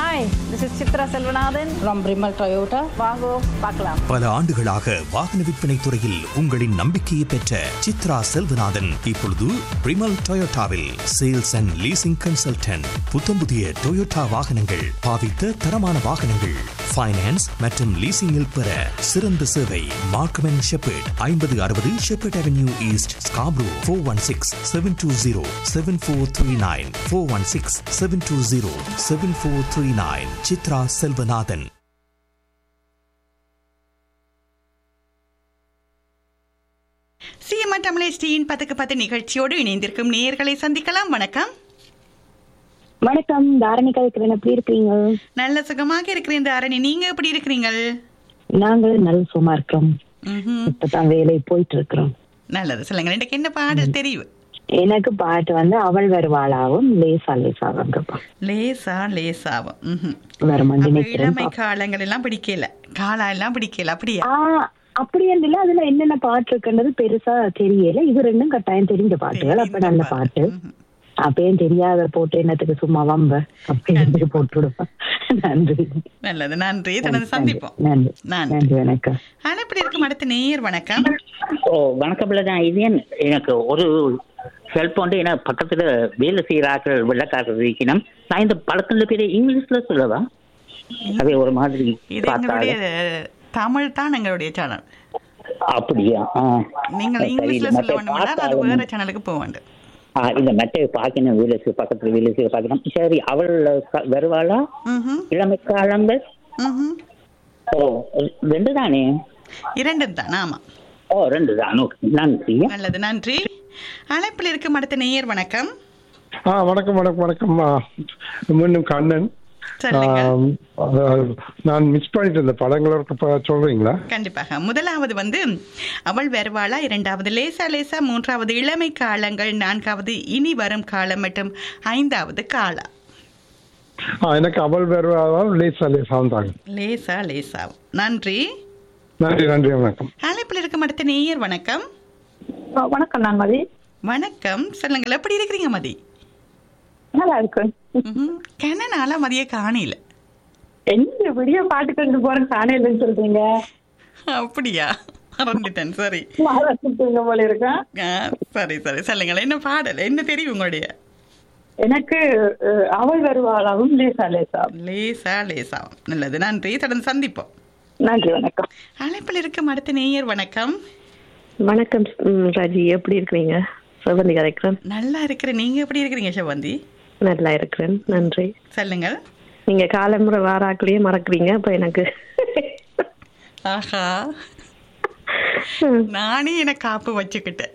Hi this is Chitra Selvanathan from Brimal Toyota. வாங்கோ பார்க்கலாம் பல ஆண்டுகளாக வாகன விற்பனை துறையில் உங்களின் நம்பிக்கையை பெற்ற சித்ரா செல்வநாதன் இப்பொழுது பிரிமல் டொயோட்டாவில் சேல்ஸ் அண்ட் லீசிங் கன்சல்டன்ட் புத்தம் புதிய டொயோட்டா வாகனங்கள் பாவித்த தரமான வாகனங்கள் ஃபைனான்ஸ் மற்றும் லீசிங்கில் பெற சிறந்த சேவை மார்க்கம் அண்ட் ஷெப்பர்ட் ஐம்பது அறுபது Sheppard avenue east Scarborough four one six seven two zero seven four three nine four one six seven two zero seven four three nine Chitra Selvanathan CMR Tamil பத்துக்கு பத்து நிகழ்ச்சியோடு இணைந்திருக்கும் நேயர்களை சந்திக்கலாம் வணக்கம் வணக்கம் தாரணிகா இருக்கிறேன் எப்படி இருக்கீங்க நல்ல சுகமாக இருக்கிறேன் இந்த அரணி நீங்க எப்படி இருக்கிறீங்கள் நாங்கள் நல்ல சும்மா இருக்கிறோம் ம்ஹும். இப்பதான் வேலை போயிட்டு இருக்கிறோம் நல்லது சொல்லுங்க எனக்கு என்ன பாடல் தெரியும் எனக்கு பாட்டு வந்து அவள் வருவாளாவும் லேசா லேசாவாங்கப்பா லேசா லேசாவும் ம்ஹும். வருமான்னு அப்ப நினைக்கிறேன் இளமை காலங்கள் எல்லாம் பிடிக்கல காலா எல்லாம் பிடிக்கல அப்படியா ஆ அப்படி இல்ல அதுல என்னென்ன பாட்டு இருக்குன்றது பெருசா தெரியல இது ரெண்டும் கட்டாயம் தெரிஞ்ச பாட்டுகள் அப்ப நல்ல பாட்டு அப்பயும் தெரியாத போட்டு என்னத்துக்கு சும்மா வம்ப அப்படின்னு போட்டு விடுவேன் நன்றி நல்லது நன்றி தொடர்ந்து சந்திப்போம் நன்றி நன்றி நன்றி வணக்கம் அனுப்பி இருக்கும் அடுத்த நேயர் வணக்கம் ஓ வணக்கம் தான் இது ஏன் எனக்கு ஒரு செல்போன் எனக்கு பக்கத்துல வேலை செய்யறாக்கள் வெள்ளக்காரர் இருக்கணும் நான் இந்த பழக்கத்துல பேரு இங்கிலீஷ்ல சொல்லவா அது ஒரு மாதிரி இது பார்த்தாலே எங்களுடைய தமிழ் தான் எங்களுடைய சேனல் அப்படியா ஆ. நீங்கள் சரி, இங்கிலீஷ்ல மற்ற சொல்ல வேண்டும்னா அது பார்த்தாலும் வேற சேனலுக்கு போக வேண்டும் ஆ, இந்த மெட்டை பார்க்கணும் வேலை செய்ய பக்கத்துல வேலை செய்ய பார்க்கணும் சரி அவள் க- வருவாளா ம்ஹும். இளமை காலங்கள் ம்ஹும். ஓ ரெண்டு தானே இரண்டு தான் ஆமா ஓ ரெண்டு தான் ஓகே நன்றி நல்லது நன்றி அழைப்பில் இருக்கும் அடுத்த நேயர் வணக்கம் ஆ வணக்கம் வணக்கம் வணக்கம் ஆ, மீண்டும் கண்ணன் சொல்லுங்க ஆம், அதாவது நான் மிஸ் பண்ணிட்டு இந்த படங்களை இப்ப சொல்றீங்களா கண்டிப்பாக முதலாவது வந்து அவள் வருவாளா இரண்டாவது லேசா லேசா மூன்றாவது இளமை காலங்கள் நான்காவது இனி வரும் காலம் மற்றும் ஐந்தாவது காலா ஆ, எனக்கு அவள் வருவாதான் லேசா லேசாவும் தாங்க லேசா லேசா நன்றி நன்றி நன்றி வணக்கம் அழைப்பில் இருக்கும் அடுத்த நேயர் வணக்கம் வணக்கம் நான் மதி வணக்கம் சொல்லுங்கள் எப்படி இருக்கிறீங்க மதி நல்லா இருக்கு ம்ஹும். கென நாளா மதிய காணில என்ன விடிய பாட்டு கொண்டு போற காணையிலன்னு சொல்றீங்க அப்படியா மறந்துட்டேன் சரி மறந்துட்டீங்க போல இருக்கேன் ஆ, சரி சரி சொல்லுங்கள் என்ன பாடல் என்ன தெரியும் உங்களுடைய எனக்கு அஹ், அவள் வருவாளாவும் லேசா லேசா லேசா லேசா நல்லது நன்றி தொடர்ந்து சந்திப்போம் நன்றி வணக்கம் அழைப்பில் இருக்கும் அடுத்த நேயர் வணக்கம் வணக்கம் ம், ராஜி எப்படி இருக்கிறீங்க சிவந்தி கரைக்கிறேன் நல்லா இருக்கிற நீங்க எப்படி இருக்கிறீங்க சிவந்தி நல்லா இருக்கிறேன் நன்றி சொல்லுங்கள் நீங்க காலமுறை வாராக்குள்ளேயே மறக்கிறீங்க அப்ப எனக்கு ஆஹா நானே என காப்பு வச்சுக்கிட்டேன்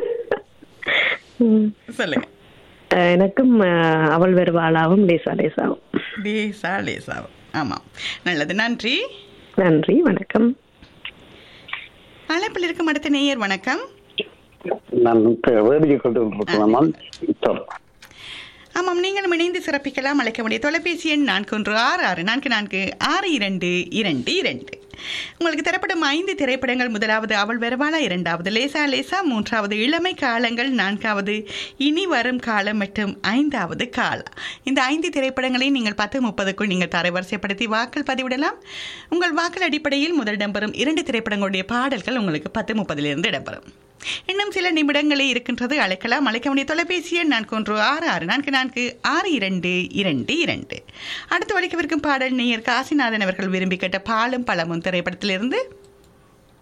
ம். சொல்லுங்க அஹ், எனக்கும் அஹ், அவள் வருவாளாவும் லேசா லேசாவும் லேசா லேசா ஆமாம் நல்லது நன்றி நன்றி வணக்கம் அழைப்பில் இருக்கும் அடுத்த நேயர் வணக்கம் நான் வேடிக்கை கொண்டு இருக்கலாம் ஆமாம் நீங்களும் இணைந்து சிறப்பிக்கலாம் அழைக்க வேண்டிய தொலைபேசி எண் நான்கு ஒன்று ஆறு ஆறு நான்கு நான்கு ஆறு இரண்டு இரண்டு இரண்டு உங்களுக்கு தரப்படும் ஐந்து திரைப்படங்கள் முதலாவது அவள் வருவாளா இரண்டாவது லேசா லேசா மூன்றாவது இளமை காலங்கள் நான்காவது இனி வரும் காலம் மற்றும் ஐந்தாவது காலா இந்த ஐந்து திரைப்படங்களை நீங்கள் பத்து முப்பதுக்குள் நீங்கள் தரவரிசைப்படுத்தி வாக்கள் பதிவிடலாம் உங்கள் வாக்கள் அடிப்படையில் முதல் இடம்பெறும் இரண்டு திரைப்படங்களுடைய பாடல்கள் உங்களுக்கு பத்து முப்பதிலிருந்து இடம்பெறும் இன்னும் சில நிமிடங்களே இருக்கின்றது அழைக்கலாம் அழைக்க வேண்டிய தொலைபேசி எண் நான்கு ஒன்று ஆறு ஆறு நான்கு நான்கு ஆறு இரண்டு இரண்டு இரண்டு அடுத்து வலிக்கவிருக்கும் பாடல் நேயர் காசிநாதன் அவர்கள் விரும்பி கேட்ட பாலும் பழமும் திரைப்படத்திலிருந்து